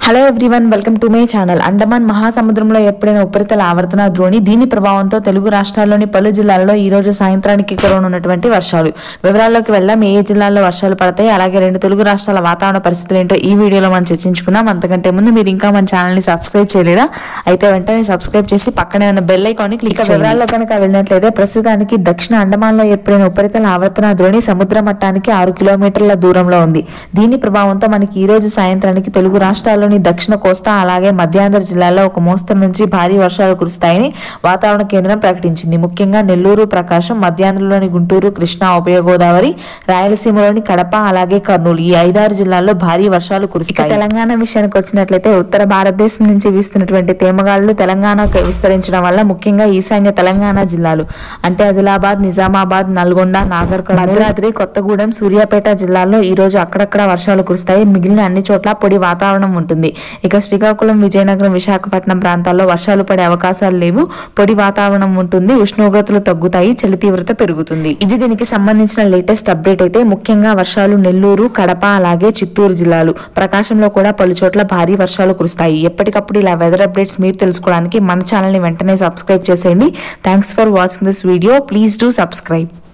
hello everyone welcome to my channel Andaman మహాసముద్రంలో ఎప్పుడైన ఉపరితల ఆవర్తన ద్రోణి దీని ప్రభావంతో తెలుగు రాష్ట్రాల్లోని పలు జిల్లాల్లో ఈ రోజు సాయంత్రానికి కురవనున్నటువంటి వర్షాలు వివరాల్లోకి వెళ్దాం ఏ జిల్లాల్లో వర్షాలు పడతాయి అలాగే రెండు తెలుగు రాష్ట్రాల వాతావరణ పరిస్థితులు ఏంటో ఈ వీడియోలో మనం చర్చించుకుందాం అంతకంటే ముందు మీరు ఇంకా మన ఛానల్ ని సబ్స్క్రైబ్ చేయలేదా అయితే వెంటనే సబ్స్క్రైబ్ చేసి పక్కనే ఉన్న బెల్ ఐకాన్ ని క్లిక్ వివరాల్లో కనుక వెళ్ళినట్లయితే ప్రస్తుతానికి దక్షిణ అండమాన్లో ఏర్పడిన ఉపరితల ఆవర్తన ద్రోణి సముద్ర మట్టానికి ఆరు కిలోమీటర్ల దూరంలో ఉంది దీని ప్రభావంతో మనకి ఈ రోజు సాయంత్రానికి తెలుగు రాష్ట్రాల్లోని దక్షిణ కోస్తా అలాగే మధ్యాంధ్ర జిల్లాల్లో ఒక మోస్తరు నుంచి భారీ వర్షాలు కురుస్తాయని వాతావరణ కేంద్రం ప్రకటించింది ముఖ్యంగా నెల్లూరు ప్రకాశం మధ్యాంధ్రలోని గుంటూరు కృష్ణా ఉభయ గోదావరి రాయలసీమలోని కడప అలాగే కర్నూలు ఈ ఐదారు జిల్లాల్లో భారీ వర్షాలు కురుస్తాయి తెలంగాణ విషయానికి వచ్చినట్లయితే ఉత్తర భారతదేశం నుంచి వీస్తున్నటువంటి తేమగాళ్లు తెలంగాణకు విస్తరించడం వల్ల ముఖ్యంగా ఈశాన్య తెలంగాణ జిల్లాలు అంటే ఆదిలాబాద్ నిజామాబాద్ నల్గొండ నాగర్ భద్రాద్రి కొత్తగూడెం సూర్యాపేట జిల్లాల్లో ఈ రోజు అక్కడక్కడ వర్షాలు కురుస్తాయి మిగిలిన అన్ని చోట్ల పొడి వాతావరణం ఉంటుంది ఇక శ్రీకాకుళం విజయనగరం విశాఖపట్నం ప్రాంతాల్లో వర్షాలు పడే అవకాశాలు లేవు పొడి వాతావరణం ఉంటుంది ఉష్ణోగ్రతలు తగ్గుతాయి చలి తీవ్రత పెరుగుతుంది ఇది దీనికి సంబంధించిన లేటెస్ట్ అప్డేట్ అయితే ముఖ్యంగా వర్షాలు నెల్లూరు కడప అలాగే చిత్తూరు జిల్లాలు ప్రకాశంలో కూడా పలు చోట్ల భారీ వర్షాలు కురుస్తాయి ఎప్పటికప్పుడు ఇలా వెదర్ అప్డేట్స్ మీరు తెలుసుకోవడానికి మన ఛానల్ ని వెంటనే సబ్స్క్రైబ్ చేసేయండి thanks for watching this video please do subscribe